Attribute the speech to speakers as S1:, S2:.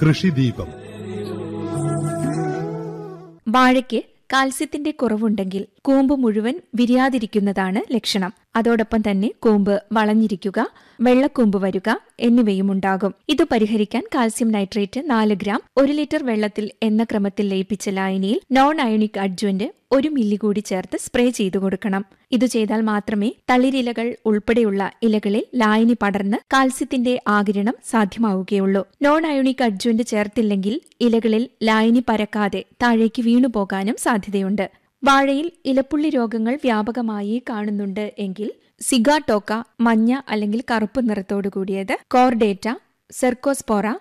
S1: കൃഷിദീപം
S2: വാഴയ്ക്ക് കാൽസ്യത്തിന്റെ കുറവുണ്ടെങ്കിൽ കൂമ്പ് മുഴുവൻ വിരിയാതിരിക്കുന്നതാണ് ലക്ഷണം അതോടൊപ്പം തന്നെ കൂമ്പ് വളഞ്ഞിരിക്കുക വെള്ളക്കൂമ്പ് വരിക എന്നിവയും ഉണ്ടാകും ഇത് പരിഹരിക്കാൻ കാൽസ്യം നൈട്രേറ്റ് നാല് ഗ്രാം ഒരു ലിറ്റർ വെള്ളത്തിൽ എന്ന ക്രമത്തിൽ ലയിപ്പിച്ച ലായനിയിൽ നോൺ അയോണിക് അഡ്ജുവന്റ് ഒരു മില്ലി കൂടി ചേർത്ത് സ്പ്രേ ചെയ്തു കൊടുക്കണം ഇത് ചെയ്താൽ മാത്രമേ തളിരിലകൾ ഉൾപ്പെടെയുള്ള ഇലകളിൽ ലായനി പടർന്ന് കാൽസ്യത്തിന്റെ ആകിരണം സാധ്യമാവുകയുള്ളൂ നോൺ അയോണിക് അഡ്ജുവന്റ് ചേർത്തില്ലെങ്കിൽ ഇലകളിൽ ലായനി പരക്കാതെ താഴേക്ക് വീണുപോകാനും സാധ്യതയുണ്ട് വാഴയിൽ ഇലപ്പുള്ളി രോഗങ്ങൾ വ്യാപകമായി കാണുന്നുണ്ട് എങ്കിൽ സിഗാട്ടോക്ക മഞ്ഞ അല്ലെങ്കിൽ കറുപ്പ് നിറത്തോടു കൂടിയത് കോർഡേറ്റ സെർക്കോസ്പോറ